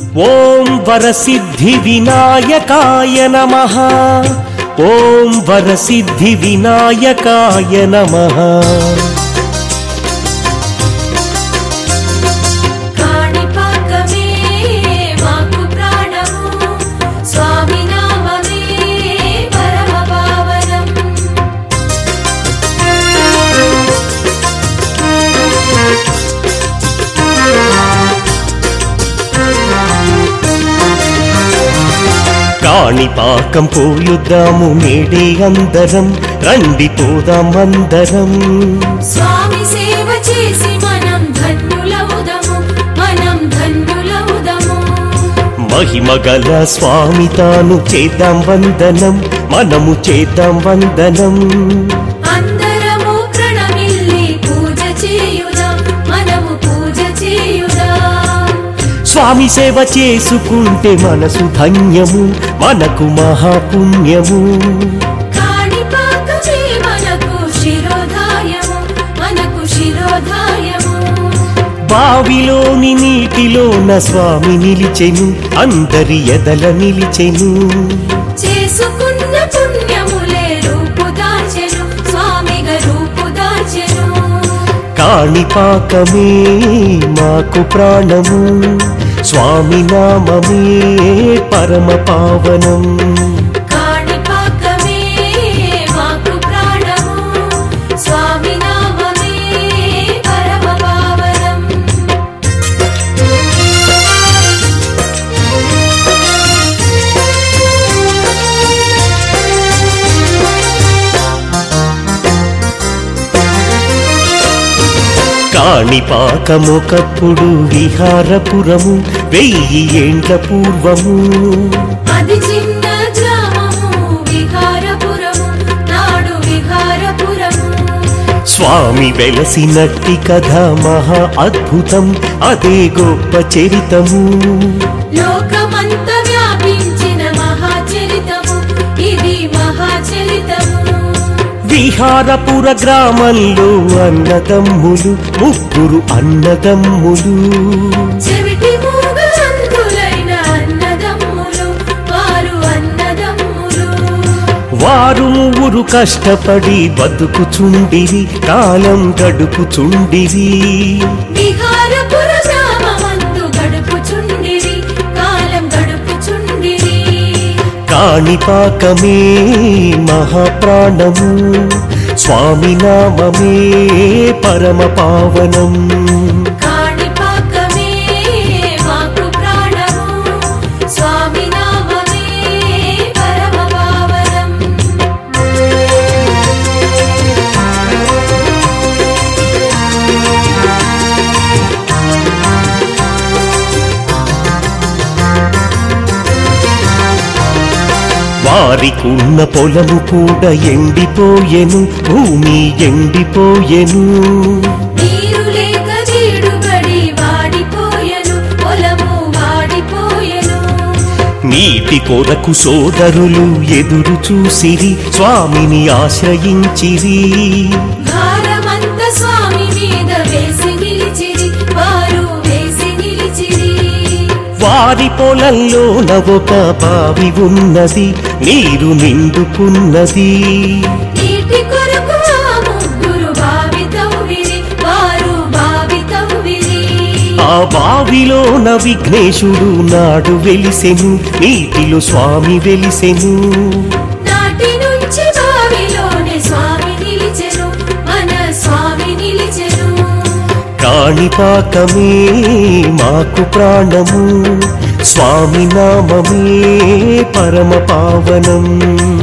ఓం వరసిద్ధి వినాయకాయ నమ ఓం వరసిద్ధి వినాయకాయ నమ కాణిపాకమే మాకు ప్రాణము స్వామి నామమే పరమ పావనం కాణిపాకం పోయుద్దాము నేడే అందరం రండి పోదాం అందరం స్వామి సేవ చేసి మనం ధన్యులవుదము మనం ధన్యులవుదము మహిమగల స్వామి తాను చేద్దాం వందనం మనము చేద్దాం వందనం అందరము ప్రణమిల్లి పూజ చేయుదాం మనము పూజ చేయుదాం స్వామి సేవ చేసుకుంటే మనసు ధన్యము మనకు మహాపుణ్యము కాణిపాకమే మనకు శిరోధాయము మనకు శిరోధాయము బావిలోని నీటిలోన స్వామి నిలిచెను అందరి ఎదల నిలిచెను చేసుకున్న పుణ్యములే రూపుదాచెను స్వామిగా రూపుదాచెను కాణిపాకమే మాకు ప్రాణము స్వామి నామమే పరమ పావనం కాణిపాకమే మాకు ప్రాణము స్వామి నామమే పరమ పావనం కాణిపాకమొకప్పుడు విహారపురము వెయ్యి ఏండ్ల పూర్వము అది చిన్న గ్రామము విహారపురము నాడు విహారపురము స్వామి వెలసినట్టి కథ మహా అద్భుతం అదే గొప్ప చరితము లోకమంత వ్యాపించిన మహాచరితము ఇది మహాచరితము విహారపుర గ్రామంలో అన్నదమ్ములు ముగ్గురు అన్నదమ్ములు చెవిటి మూగ అంధులైన అన్నదమ్ములు వారు అన్నదమ్ములు వారు ముగ్గురు కష్టపడి బతుకుచుండిరి కాలం గడుపుచుండిరి విహారపుర గ్రామమందు గడుపుచుండిరి కాలం గడుపుచుండిరి కాణిపాకమే మహాప్రాణము స్వామి నామమే పరమ పావనం కాణిపాకమే మాకు ప్రాణము స్వామి నామమే పరమ పావనం వారికున్న పొలము కూడా ఎండిపోయెను భూమి ఎండిపోయెను నీరు లేక జీడుబడి వాడిపోయెను పొలము వాడిపోయెను నీటి కొరకు సోదరులు ఎదురు చూసిరి స్వామిని ఆశ్రయించిరి భారమంత స్వామి మీద వేసి నిలిచిరి వారు వేసి నిలిచిరి వారి పొలంలో ఒక బావి ఉన్నది నీరు నిండుకున్నది నీటి కొరకు ఆ ముగ్గురు బావి తవ్విరి వారు బావి తవ్విరి ఆ బావిలోన విఘ్నేశుడు నాడు వెలిసెను నీటిలో స్వామి వెలిసెను నాటి నుంచి బావిలోనే స్వామి నిలిచెను మన స్వామి నిలిచెను కాణిపాకమే మాకు ప్రాణము స్వామి నామమే పరమ పావనం